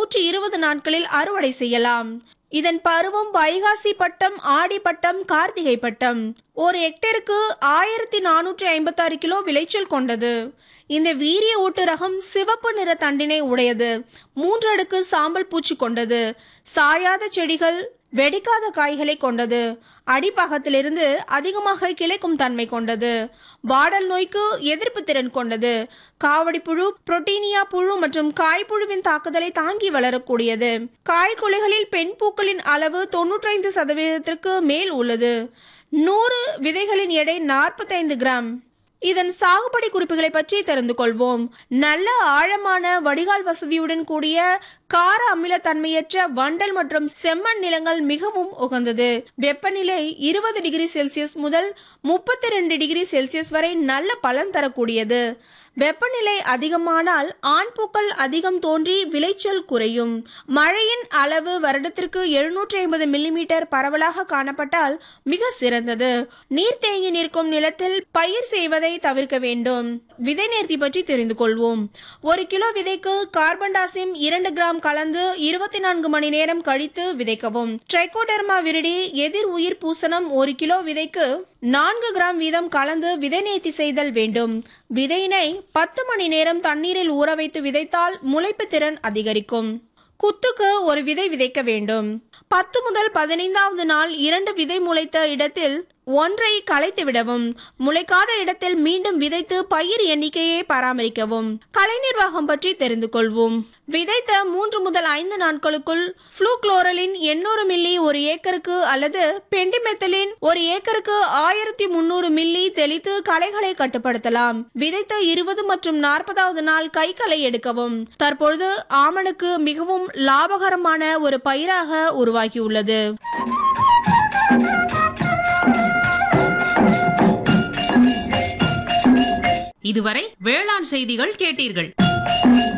நூற்றி இருபது நாட்களில் அறுவடை செய்யலாம் இதன் பருவம் வைகாசி பட்டம் ஆடி பட்டம் கார்த்திகை பட்டம் ஒரு ஹெக்டேருக்கு ஆயிரத்தி நானூற்றி ஐம்பத்தாறு கிலோ விளைச்சல் கொண்டது இந்த வீரிய ஊட்டு ரகம் சிவப்பு நிற தண்டினை உடையது மூன்று அடுக்கு சாம்பல் பூச்சி கொண்டது சாயாத செடிகள் வெடிக்காத காய்களை கொண்டது அடிப்பாகத்திலிருந்து அதிகமாக கிளைக்கும் தன்மை கொண்டது வாடல் நோய்க்கு எதிர்ப்பு திறன் கொண்டது காவடி புழு புரோட்டீனியா புழு மற்றும் காய்ப்புழுவின் தாக்குதலை தாங்கி வளரக்கூடியது காய்குலைகளில் பெண் பூக்களின் அளவு தொன்னூற்றைந்து சதவீதத்திற்கு மேல் உள்ளது நூறு விதைகளின் எடை நாற்பத்தைந்து கிராம் இதன் சாகுபடி குறிப்புகளை பற்றி தெரிந்து கொள்வோம் நல்ல ஆழமான வடிகால் வசதியுடன் கூடிய கார அமிலத்தன்மையற்ற வண்டல் மற்றும் செம்மண் நிலங்கள் மிகவும் உகந்தது வெப்பநிலை இருபது டிகிரி செல்சியஸ் முதல் முப்பத்தி ரெண்டு டிகிரி செல்சியஸ் வரை நல்ல பலன் தரக்கூடியது வெப்பநிலை அதிகமானால் ஆண் பூக்கள் அதிகம் தோன்றி விளைச்சல் குறையும் மழையின் அளவு வருடத்திற்கு எழுநூற்றி ஐம்பது மில்லிமீட்டர் பரவலாக காணப்பட்டால் மிக சிறந்தது நீர் தேங்கி நிற்கும் நிலத்தில் பயிர் செய்வதை தவிர்க்க வேண்டும் விதை நேர்த்தி பற்றி தெரிந்து கொள்வோம் ஒரு கிலோ விதைக்கு கார்பன் டாசிம் இரண்டு கிராம் கலந்து இருபத்தி நான்கு மணி நேரம் கழித்து விதைக்கவும் ட்ரைகோடெர்மா விரிடி எதிர் உயிர் பூசணம் ஒரு கிலோ விதைக்கு நான்கு கிராம் வீதம் கலந்து விதை நேர்த்தி செய்தல் வேண்டும் விதையினை பத்து மணி நேரம் தண்ணீரில் ஊற வைத்து விதைத்தால் முளைப்பு திறன் அதிகரிக்கும் குத்துக்கு ஒரு விதை விதைக்க வேண்டும் பத்து முதல் பதினைந்தாவது நாள் இரண்டு விதை முளைத்த இடத்தில் ஒன்றை களைத்து விடவும் முளைக்காத இடத்தில் மீண்டும் விதைத்து பயிர் எண்ணிக்கையை பராமரிக்கவும் கலை நிர்வாகம் பற்றி தெரிந்து கொள்வோம் விதைத்த மூன்று முதல் ஐந்து நாட்களுக்குள் ஃப்ளூக்ளோரலின் எண்ணூறு மில்லி ஒரு ஏக்கருக்கு அல்லது பெண்டிமெத்தலின் ஒரு ஏக்கருக்கு ஆயிரத்தி முன்னூறு மில்லி தெளித்து களைகளை கட்டுப்படுத்தலாம் விதைத்த இருபது மற்றும் நாற்பதாவது நாள் கைகளை எடுக்கவும் தற்பொழுது ஆமணக்கு மிகவும் லாபகரமான ஒரு பயிராக உருவாகியுள்ளது இதுவரை வேளாண் செய்திகள் கேட்டீர்கள்